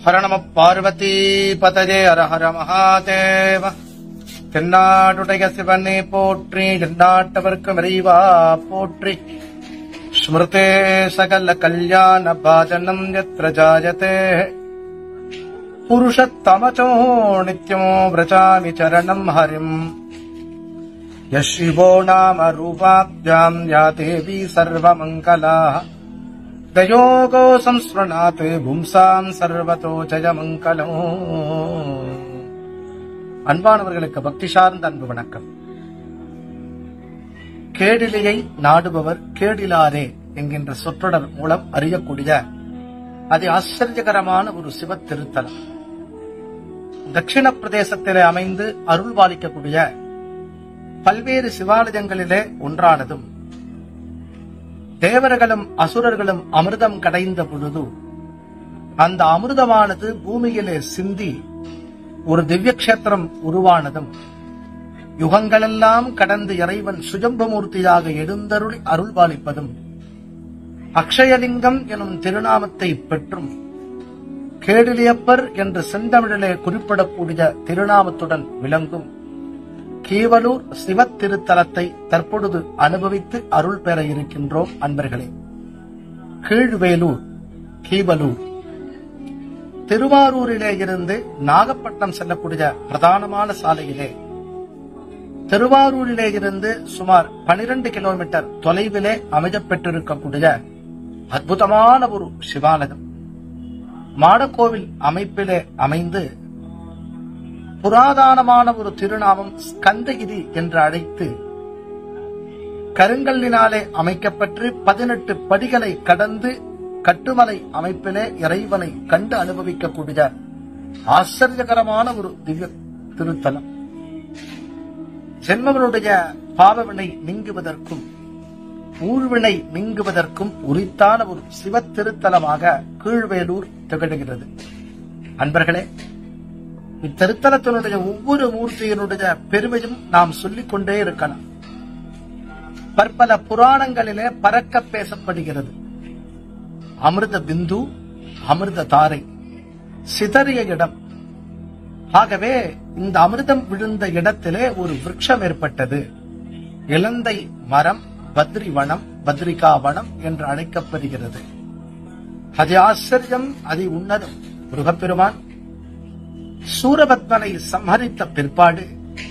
ஹர நம பார்வதி பதஜே ஹர ஹர மகாதேவ தென்னாடுடைய சிவனே போற்றி எந்நாட்டவர்க்கு இறைவா போற்றி ஸ்மிருதே சகல கல்யாண பாஜனம் யத்ர ஜாயதே புருஷத்தமச்சோ நித்யமோ விரஜாமி சரணம் ஹரிம் यः शिवो नाम रूपाभ्याम् या देवी सर्वमङ्गलाः दयोगो संस्मृणात् பும்சாம் சர்வதோ ஜெயமங்கலோ அன்பானவர்களுக்கு பக்தி சார்ந்த அன்பு வணக்கம் கேடிலையை நாடுபவர் கேடிலாரே என்கின்ற சொற்றொடர் மூலம் அறியக்கூடிய அதி ஆச்சரியகரமான ஒரு சிவ திருத்தலம் தட்சிண பிரதேசத்திலே அமைந்து அருள்பாலிக்கக்கூடிய பல்வேறு சிவாலயங்களிலே ஒன்றானதும் தேவர்களும் அசுரர்களும் அமிர்தம் கடைந்த பொழுது அந்த அமிர்தமானது பூமியிலே சிந்தி ஒரு திவ்ய கஷேத்திரம் உருவானதும் யுகங்களெல்லாம் கடந்து இறைவன் சுஜம்பமூர்த்தியாக எழுந்தருளி அருள்பாலிப்பதும் அக்ஷயலிங்கம் எனும் திருநாமத்தை பெற்றும் கேடிலியப்பர் என்று செந்தமிழிலே குறிப்பிடக்கூடிய திருநாமத்துடன் விளங்கும் கீவலூர் சிவ திருத்தலத்தை தற்பொழுது அனுபவித்து அருள் பெற இருக்கின்றோம் அன்பர்களே கீழ்வேலூர் கீவலூர் திருவாரூரிலே இருந்து நாகப்பட்டினம் செல்லக்கூடிய பிரதானமான சாலையிலே திருவாரூரிலே இருந்து சுமார் 12 கிலோமீட்டர் தொலைவிலே அமையப்பெற்றிருக்கக்கூடிய அற்புதமான ஒரு சிவாலயம் மாடக்கோவில் அமைப்பிலே அமைந்து புராதானமான ஒரு திருநாமம் ஸ்கந்தகிரி என்று அழைத்து கருங்கல்லினாலே அமைக்கப்பட்டு பதினெட்டு படிகளை கடந்து கட்டுமலை அமைப்பிலே இறைவனை கண்டு அனுபவிக்கக்கூடிய ஆச்சரியகரமான ஒரு திவ்ய திருத்தலம் ஜென்மவனுடைய பாவவினை நீங்குவதற்கும் ஊழ்வினை நீங்குவதற்கும் உரித்தான ஒரு சிவ திருத்தலமாக கீழ்வேலூர் திகழ்கிறது அன்பர்களே இத்திருத்தலத்தினுடைய ஒவ்வொரு மூர்த்தியினுடைய பெருமையும் நாம் சொல்லிக் கொண்டே இருக்கலாம் பற்பல புராணங்களிலே பறக்க பேசப்படுகிறது அமிர்த பிந்து அமிர்த தாரை சிதறிய இடம் ஆகவே இந்த அமிர்தம் விழுந்த இடத்திலே ஒரு விருட்சம் ஏற்பட்டது இலந்தை மரம் பத்ரி வனம் பத்ரிகா வனம் என்று அழைக்கப்படுகிறது அது ஆச்சரியம் அதி உன்னதம் முருகப்பெருமான் சூரபத்மனை சம்ஹரித்த பிற்பாடு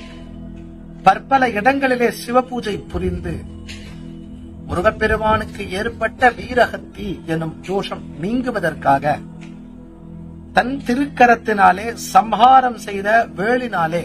பற்பல இடங்களிலே சிவபூஜை புரிந்து முருகப்பெருமானுக்கு ஏற்பட்ட வீரகத்தி எனும் தோஷம் நீங்குவதற்காக தன் திருக்கரத்தினாலே சம்ஹாரம் செய்த வேளினாலே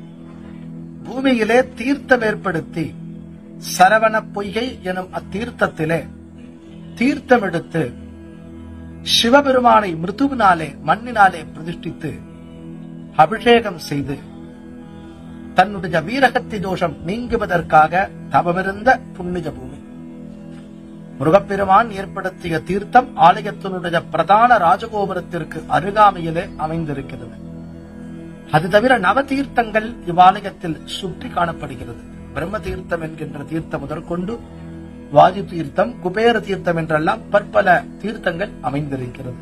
பூமியிலே தீர்த்தம் ஏற்படுத்தி சரவண பொய்கை எனும் அத்தீர்த்தத்திலே தீர்த்தம் எடுத்து சிவபெருமானை மிருதுவினாலே மண்ணினாலே பிரதிஷ்டித்து அபிஷேகம் செய்து தன்னுடைய வீரகத்தி தோஷம் நீங்குவதற்காக தவமிருந்த புண்ணிய பூமி முருகப்பெருமான் ஏற்படுத்திய தீர்த்தம் ஆலயத்தினுடைய பிரதான ராஜகோபுரத்திற்கு அருகாமையிலே அமைந்திருக்கிறது அது தவிர நவ தீர்த்தங்கள் இவ்வாலயத்தில் சுற்றி காணப்படுகிறது பிரம்ம தீர்த்தம் என்கின்ற தீர்த்தம் முதற்கொண்டு வாயு தீர்த்தம் குபேர தீர்த்தம் என்றெல்லாம் பற்பல தீர்த்தங்கள் அமைந்திருக்கிறது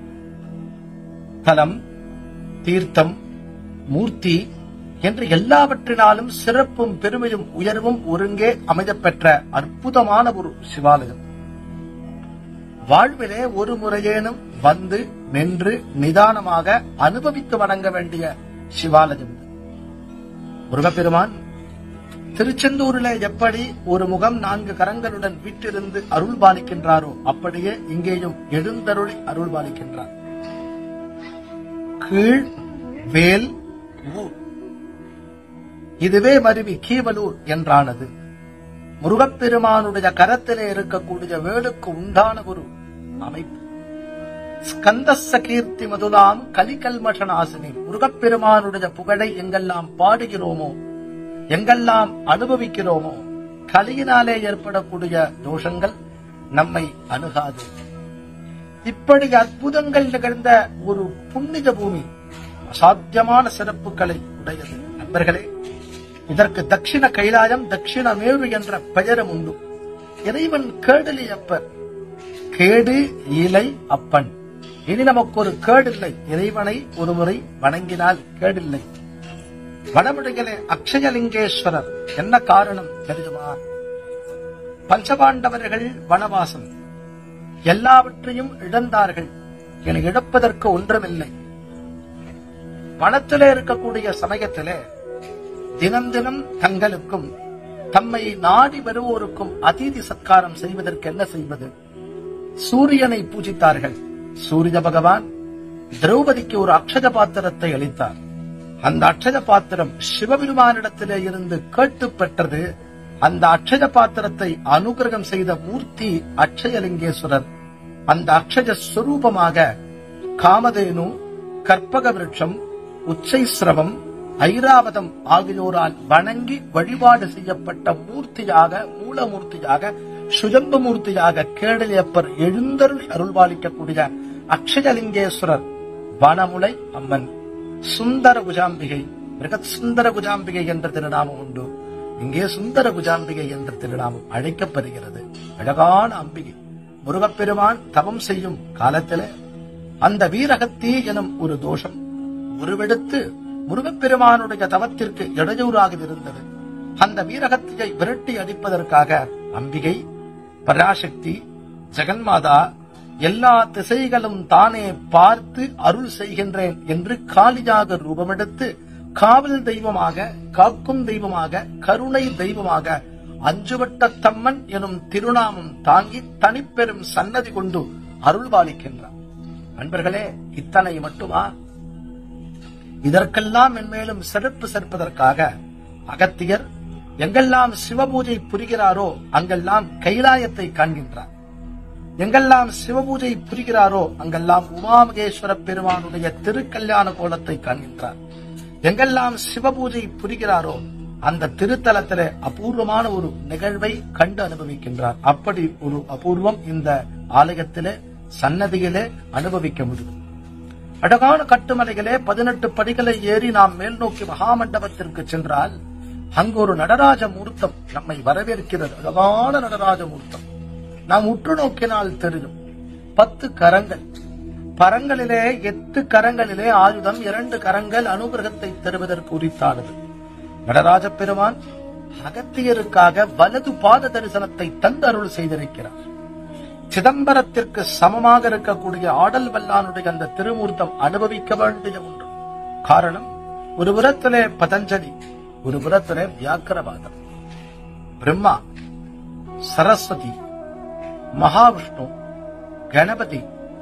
தலம் தீர்த்தம் மூர்த்தி என்று எல்லாவற்றினாலும் சிறப்பும் பெருமையும் உயர்வும் ஒருங்கே அமையப்பெற்ற அற்புதமான ஒரு சிவாலயம் வாழ்விலே ஒரு முறையேனும் வந்து நின்று நிதானமாக அனுபவித்து வணங்க வேண்டிய சிவாலயம் இது. முருகப்பெருமான் திருச்செந்தூரிலே எப்படி ஒரு முகம் நான்கு கரங்களுடன் வீட்டிலிருந்து அருள் பாலிக்கின்றாரோ அப்படியே இங்கேயும் எழுந்தருளி அருள் பாலிக்கின்றார் கீழ் வேல் ஊர் இதுவே மருவி கீவலூர் என்றானது முருகப்பெருமானுடைய கரத்திலே இருக்கக்கூடிய வேலுக்கு உண்டான ஒரு அமைப்பு ஸ்கந்தஸ்ஸ கீர்த்தி மதுலாம் கலிகல்மஷநாசினி முருகப்பெருமானுடைய புகழை எங்கெல்லாம் பாடுகிறோமோ எங்கெல்லாம் அனுபவிக்கிறோமோ கலியினாலே ஏற்படக்கூடிய தோஷங்கள் நம்மை அணுகாது இப்படி அற்புதங்கள் நிகழ்ந்த ஒரு புண்ணிய பூமி அசாத்தியமான சிறப்புகளை உடையது நண்பர்களே இதற்கு தட்சிண கைலாயம் தட்சிணமேவு என்ற பெயரும் உண்டு இறைவன் கேடலி அப்பர் கேடு இலை அப்பன் இனி நமக்கு ஒரு கேடில்லை இறைவனை ஒருமுறை வணங்கினால் கேடில்லை வடமுடிகளே அக்ஷயலிங்கேஸ்வரர் என்ன காரணம் தெரியுமா பஞ்சபாண்டவர்கள் வனவாசம் எல்லாவற்றையும் இழந்தார்கள் என இழப்பதற்கு ஒன்றுமில்லை வனத்திலே இருக்கக்கூடிய சமயத்திலே தினம் தினம் தங்களுக்கும் தம்மை நாடி வருவோருக்கும் அதிதி சத்காரம் செய்வதற்கு என்ன செய்வது சூரியனை பூஜித்தார்கள் சூரிய பகவான் திரௌபதிக்கு ஒரு அக்ஷத பாத்திரத்தை அளித்தார் அந்த அக்ஷத பாத்திரம் சிவபெருமானிடத்திலே இருந்து கேட்டு பெற்றது அந்த அக்ஷய பாத்திரத்தை அனுகிரகம் செய்த மூர்த்தி அக்ஷயலிங்கேஸ்வரர் அந்த அக்ஷய ஸ்வரூபமாக காமதேனு கற்பக விருட்சம் உச்சைஸ்ரவம் ஐராவதம் ஆகியோரால் வணங்கி வழிபாடு செய்யப்பட்ட மூர்த்தியாக மூலமூர்த்தியாக சுஜம்ப மூர்த்தியாக கேடலியப்பர் எழுந்தருள் அருள்பாலிக்கக்கூடிய அக்ஷயலிங்கேஸ்வரர் வனமுலை அம்மன் சுந்தர குஜாம்பிகை மிருகத் சுந்தர குஜாம்பிகை என்ற திருநாமம் உண்டு இங்கே சுந்தர குஜாம்பிகை என்ற திருநாமம் அழைக்கப்படுகிறது அழகான அம்பிகை முருகப்பெருமான் தவம் செய்யும் காலத்திலே அந்த வீரகத்தி எனும் ஒரு தோஷம் உருவெடுத்து முருகப்பெருமானுடைய தவத்திற்கு இடையூறாக இருந்தது அந்த வீரகத்தியை விரட்டி அடிப்பதற்காக அம்பிகை பராசக்தி ஜெகன்மாதா எல்லா திசைகளும் தானே பார்த்து அருள் செய்கின்றேன் என்று காளியாக ரூபமெடுத்து காவல் தெய்வமாக காக்கும் தெய்வமாக கருணை தெய்வமாக அஞ்சுவட்டத்தம்மன் எனும் திருநாமம் தாங்கி தனிப்பெரும் சன்னதி கொண்டு அருள்பாலிக்கின்றார் அன்பர்களே இத்தனை மட்டுமா இதற்கெல்லாம் மென்மேலும் சிறப்பு சேர்ப்பதற்காக அகத்தியர் எங்கெல்லாம் சிவபூஜை புரிகிறாரோ அங்கெல்லாம் கைலாயத்தை காண்கின்றார் எங்கெல்லாம் சிவபூஜை புரிகிறாரோ அங்கெல்லாம் உமாமகேஸ்வர பெருமானுடைய திருக்கல்யாண கோலத்தை காண்கின்றார் எங்கெல்லாம் சிவபூஜை புரிகிறாரோ அந்த திருத்தலத்திலே அபூர்வமான ஒரு நிகழ்வை கண்டு அனுபவிக்கின்றார் அப்படி ஒரு அபூர்வம் இந்த ஆலயத்திலே சன்னதியிலே அனுபவிக்க முடியும் அழகான கட்டுமலைகளே பதினெட்டு படிகளை ஏறி நாம் மேல் நோக்கி மகாமண்டபத்திற்கு சென்றால் அங்கு ஒரு நடராஜ மூர்த்தம் நம்மை வரவேற்கிறது அழகான நடராஜ மூர்த்தம் நாம் உற்று நோக்கினால் தெரியும் பத்து கரங்கள் பரங்களிலே எட்டு கரங்களிலே ஆயுதம் இரண்டு கரங்கள் அனுகிரகத்தை தருவதற்கு உரித்தானது நடராஜ பெருமான் அகத்தியருக்காக வலது பாத தரிசனத்தை தந்து அருள் செய்திருக்கிறார் சிதம்பரத்திற்கு சமமாக இருக்கக்கூடிய ஆடல் வல்லானுடைய அந்த திருமூர்த்தம் அனுபவிக்க வேண்டிய ஒன்று காரணம் ஒரு புறத்திலே பதஞ்சலி ஒரு புறத்திலே வியாக்கரவாதம் பிரம்மா சரஸ்வதி மகாவிஷ்ணு கணபதி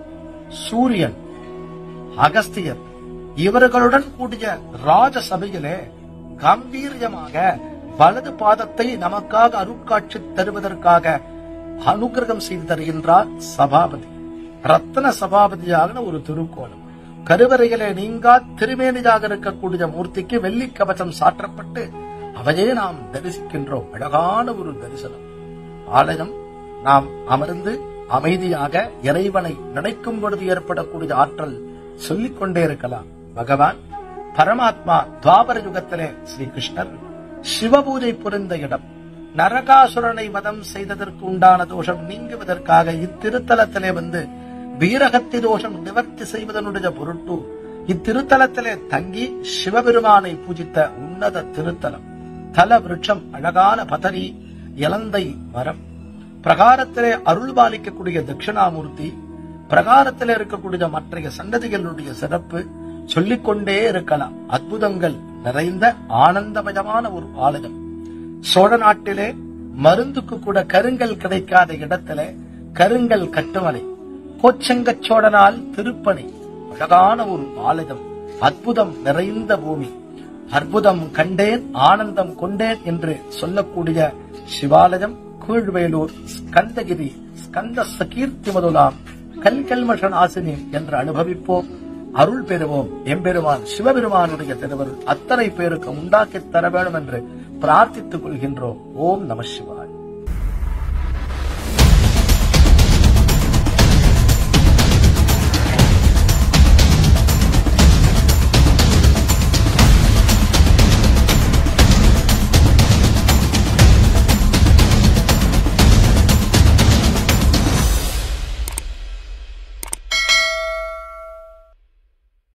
சூரியன் அகஸ்தியர் இவர்களுடன் கூடிய ராஜசபையிலே கம்பீரியமாக வலது பாதத்தை நமக்காக அருட்காட்சி தருவதற்காக அனுகிரகம் செய்து தருகின்றார் சபாபதி ரத்ன சபாபதியாக ஒரு திருக்கோலம் கருவறையிலே நீங்கா திருமேனியாக இருக்கக்கூடிய மூர்த்திக்கு வெள்ளி கவசம் சாற்றப்பட்டு அவையே நாம் தரிசிக்கின்றோம் அழகான ஒரு தரிசனம் ஆலயம் நாம் அமர்ந்து அமைதியாக இறைவனை நினைக்கும் பொழுது ஏற்படக்கூடிய ஆற்றல் சொல்லிக் கொண்டே இருக்கலாம் பகவான் பரமாத்மா துவாபர யுகத்திலே ஸ்ரீ கிருஷ்ணர் சிவபூஜை புரிந்த இடம் நரகாசுரனை வதம் செய்ததற்கு உண்டான தோஷம் நீங்குவதற்காக இத்திருத்தலத்திலே வந்து வீரகத்தி தோஷம் நிவர்த்தி செய்வதனுடைய பொருட்டு இத்திருத்தலத்திலே தங்கி சிவபெருமானை பூஜித்த உன்னத திருத்தலம் தல விருட்சம் அழகான பதரி இலந்தை மரம் பிரகாரத்திலே அருள் பாலிக்கக்கூடிய தட்சிணாமூர்த்தி பிரகாரத்திலே இருக்கக்கூடிய மற்றைய சன்னதிகளுடைய சிறப்பு சொல்லிக்கொண்டே இருக்கலாம் அற்புதங்கள் நிறைந்த ஆனந்தமயமான ஒரு ஆலயம் சோழ நாட்டிலே மருந்துக்கு கூட கருங்கல் கிடைக்காத இடத்திலே கருங்கல் கட்டுமலை கோச்சங்கச் சோழனால் திருப்பணி அழகான ஒரு ஆலயம் அற்புதம் நிறைந்த பூமி அற்புதம் கண்டேன் ஆனந்தம் கொண்டேன் என்று சொல்லக்கூடிய சிவாலயம் கீழ்வேலூர் ஸ்கந்தகிரி ஸ்கந்த சகீர்த்தி முதலாம் கல்கல்மஷன் ஆசினி என்று அனுபவிப்போம் அருள் பெறுவோம் எம்பெருமான் சிவபெருமானுடைய திருவருள் அத்தனை பேருக்கு உண்டாக்கித் தர வேண்டும் என்று பிரார்த்தித்துக் கொள்கின்றோம் ஓம் நம சிவாய்